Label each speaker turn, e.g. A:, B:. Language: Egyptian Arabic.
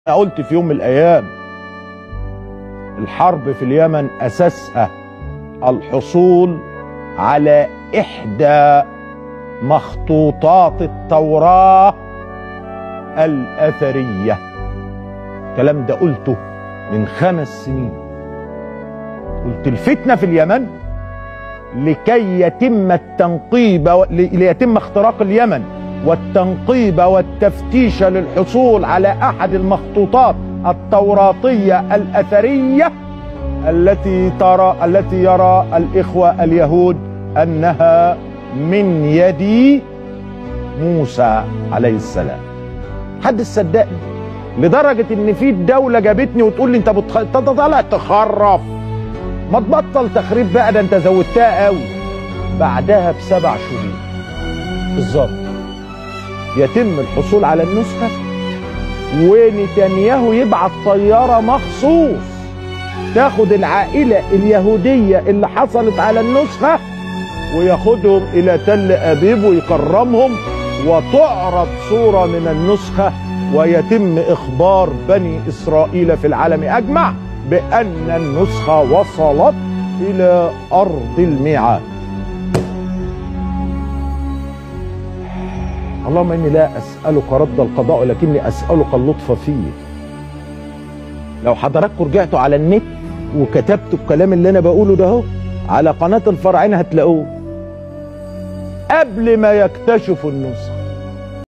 A: أنا قلت في يوم من الأيام الحرب في اليمن أساسها الحصول على إحدى مخطوطات التوراة الأثرية الكلام ده قلته من خمس سنين قلت الفتنة في اليمن لكي يتم التنقيب و... ليتم اختراق اليمن والتنقيب والتفتيش للحصول على احد المخطوطات التوراتيه الاثريه التي ترى التي يرى الاخوه اليهود انها من يد موسى عليه السلام حد صدقني لدرجه ان في دوله جابتني وتقول لي انت بتخ... طالع تخرف ما تبطل تخريب بقى ده انت زودتها قوي بعدها بسبع شهور بالظبط يتم الحصول على النسخة ونتنياهو يبعت طيارة مخصوص تاخد العائلة اليهودية اللي حصلت على النسخة وياخدهم إلى تل أبيب ويكرمهم وتعرض صورة من النسخة ويتم إخبار بني إسرائيل في العالم أجمع بأن النسخة وصلت إلى أرض الميعاد اللهم اني لا اسالك رد القضاء ولكني اسالك اللطف فيه لو حضراتكم رجعتوا على النت وكتبتوا الكلام اللي انا بقوله ده اهو على قناه الفرعين هتلاقوه قبل ما يكتشفوا النسخ